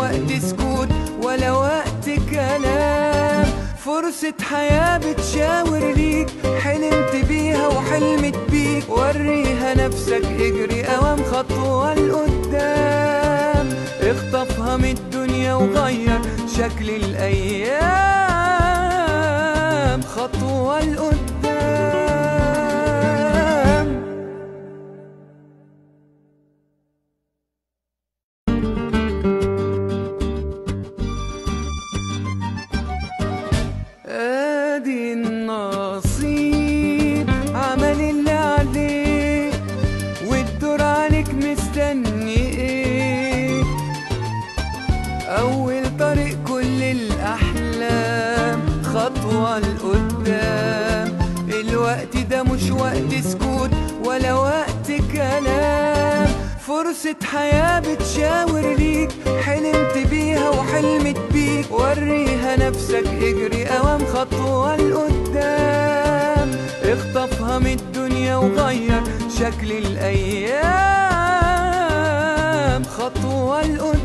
وقت سكوت ولا وقت كلام فرصة حياة بتشاور ليك حلمت بيها وحلمت بيك وريها نفسك اجري اوام خطوة لقدام اخطفها من الدنيا وغير شكل الايام خطوة لقدام ادي النصيب عمل اللي عليه والدور عليك مستني ايه اول طريق كل الاحلام خطوة لقدام الوقت ده مش وقت سكوت ولا وقت كلام فرصة حياة بتشاور ليك حلمت بيها وحلمت بيك وريها نفسك اجري اوام خطوة لقدام اخطفها من الدنيا وغير شكل الايام خطوة لقدام